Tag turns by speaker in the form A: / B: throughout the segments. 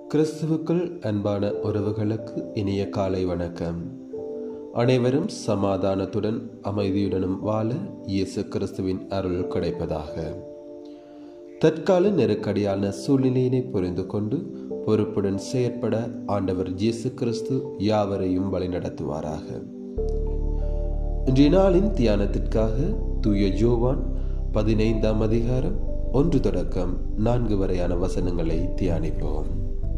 A: கிறிஸ்துவுக்குள் அன்பான உறவுகளுக்கு இனிய காலை வணக்கம் அனைவரும் சமாதானத்துடன் அமைதியுடனும் வாழ இயேசு கிறிஸ்துவின் அருள் கிடைப்பதாக தற்கால நெருக்கடியான சூழ்நிலையினை புரிந்து கொண்டு பொறுப்புடன் செயற்பட ஆண்டவர் இயேசு கிறிஸ்து யாவரையும் வழிநடத்துவாராக இன்றைய நாளின் தியானத்திற்காக தூய ஜோவான் பதினைந்தாம் அதிகாரம் ஒன்று தொடக்கம் நான்கு வரையான வசனங்களை தியானிப்போம்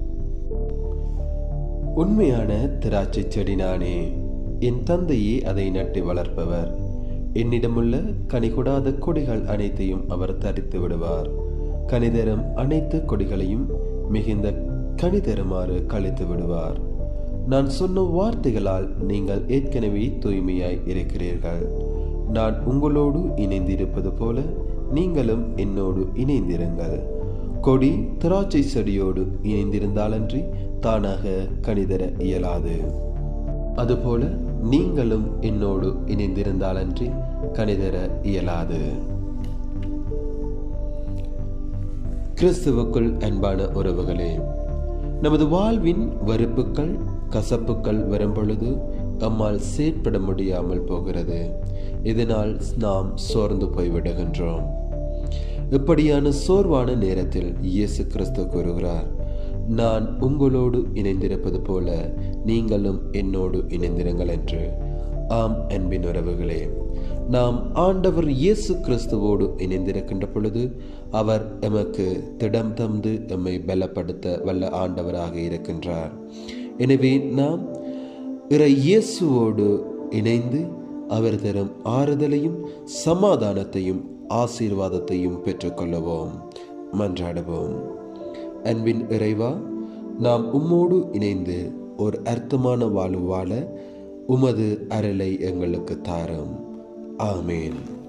A: உண்மையான திராட்சை செடி நானே என் தந்தையே அதை நட்டு வளர்ப்பவர் என்னிடமுள்ள கனிகொடாத கொடிகள் அனைத்தையும் அவர் தரித்து விடுவார் கனிதரும் அனைத்து கொடிகளையும் மிகுந்த கனிதருமாறு கழித்து விடுவார் நான் சொன்ன வார்த்தைகளால் நீங்கள் ஏற்கனவே தூய்மையாய் இருக்கிறீர்கள் நான் உங்களோடு இணைந்திருப்பது போல நீங்களும் என்னோடு இணைந்திருங்கள் கொடி திராட்சை செடியோடு இணைந்திருந்தாலன்றி தானாக கணிதர இயலாது அதுபோல நீங்களும் என்னோடு இணைந்திருந்தாலன்றி கணிதர இயலாது கிறிஸ்துவுக்குள் அன்பான உறவுகளே நமது வாழ்வின் வெறுப்புகள் கசப்புகள் வரும் பொழுது நம்மால் செயற்பட முடியாமல் போகிறது இதனால் நாம் சோர்ந்து போய்விடுகின்றோம் இப்படியான சோர்வான நேரத்தில் இயேசு கிறிஸ்து கூறுகிறார் நான் உங்களோடு இணைந்திருப்பது போல நீங்களும் என்னோடு இணைந்திருங்கள் என்று ஆம் அன்பின் உறவுகளே நாம் ஆண்டவர் இயேசு கிறிஸ்துவோடு இணைந்திருக்கின்ற பொழுது அவர் எமக்கு திடம் தந்து எம்மை பலப்படுத்த வல்ல ஆண்டவராக இருக்கின்றார் எனவே நாம் இறை இயேசுவோடு இணைந்து அவர் தரும் ஆறுதலையும் சமாதானத்தையும் ஆசீர்வாதத்தையும் பெற்றுக்கொள்ளுவோம் மன்றாடுவோம் அன்பின் இறைவா நாம் உம்மோடு இணைந்து ஒரு அர்த்தமான வாழ்வு வாழ உமது அருளை எங்களுக்கு தாரும் ஆமேன்